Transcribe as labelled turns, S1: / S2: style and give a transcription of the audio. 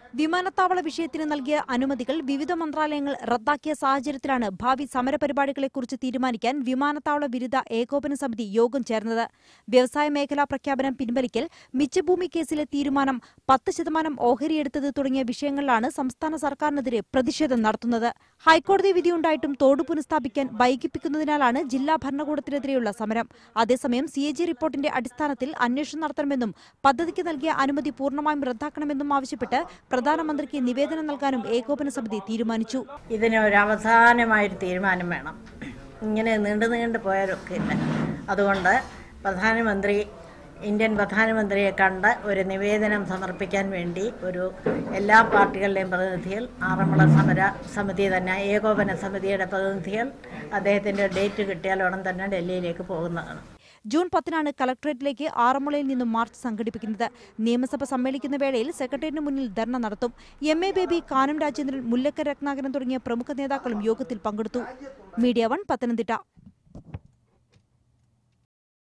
S1: വിമാനത്താവള വിഷയത്തിന് നൽകിയ അനുമതികൾ വിവിധ മന്ത്രാലയങ്ങൾ റദ്ദാക്കിയ സാഹചര്യത്തിലാണ് ഭാവി സമരപരിപാടികളെക്കുറിച്ച് തീരുമാനിക്കാൻ വിമാനത്താവള വിരുദ്ധ ഏകോപന സമിതി യോഗം ചേർന്നത് വ്യവസായ മേഖലാ പ്രഖ്യാപനം പിൻവലിക്കൽ മിച്ചഭൂമി കേസിലെ തീരുമാനം പത്ത് ശതമാനം ഓഹരിയെടുത്തത് തുടങ്ങിയ വിഷയങ്ങളിലാണ് സംസ്ഥാന സർക്കാരിനെതിരെ പ്രതിഷേധം നടത്തുന്നത് ഹൈക്കോടതി വിധിയുണ്ടായിട്ടും തോട് പുനഃസ്ഥാപിക്കാൻ വൈകിപ്പിക്കുന്നതിനാലാണ് ജില്ലാ ഭരണകൂടത്തിനെതിരെയുള്ള സമരം അതേസമയം സി എ ജി റിപ്പോർട്ടിന്റെ അടിസ്ഥാനത്തിൽ അന്വേഷണം നടത്തണമെന്നും പദ്ധതിക്ക് നൽകിയ അനുമതി പൂർണ്ണമായും റദ്ദാക്കണമെന്നും ആവശ്യപ്പെട്ട് പ്രധാനമന്ത്രിക്ക് നിവേദനം നൽകാനും ഏകോപന സമിതി തീരുമാനിച്ചു
S2: ഇതിന് ഒരു അവസാനമായൊരു തീരുമാനം വേണം ഇങ്ങനെ നീണ്ടു നീണ്ടു പോയാലൊക്കെ ഇല്ല അതുകൊണ്ട് പ്രധാനമന്ത്രി ഇന്ത്യൻ പ്രധാനമന്ത്രിയെ കണ്ട് ഒരു നിവേദനം സമർപ്പിക്കാൻ വേണ്ടി ഒരു എല്ലാ പാർട്ടികളുടെയും പ്രതിനിധികൾ ആറന്മുള സമര സമിതി തന്നെ ഏകോപന സമിതിയുടെ പ്രതിനിധികൾ അദ്ദേഹത്തിൻ്റെ ഡേറ്റ് കിട്ടിയാൽ ഉടൻ തന്നെ ഡൽഹിയിലേക്ക് പോകുന്നതാണ്
S1: ജൂൺ പത്തിനാണ് കളക്ടറേറ്റിലേക്ക് ആറന്മുളയിൽ നിന്നും മാർച്ച് സംഘടിപ്പിക്കുന്നത് നിയമസഭ സമ്മേളിക്കുന്ന വേളയിൽ സെക്രട്ടേറിയറ്റിന് മുന്നിൽ ധർണ നടത്തും എം എ ബേബി കാനം രാജേന്ദ്രൻ മുല്ലക്കര രത്നാകരൻ തുടങ്ങിയ പ്രമുഖ നേതാക്കളും യോഗത്തിൽ പങ്കെടുത്തു മീഡിയ വൺ പത്തനംതിട്ട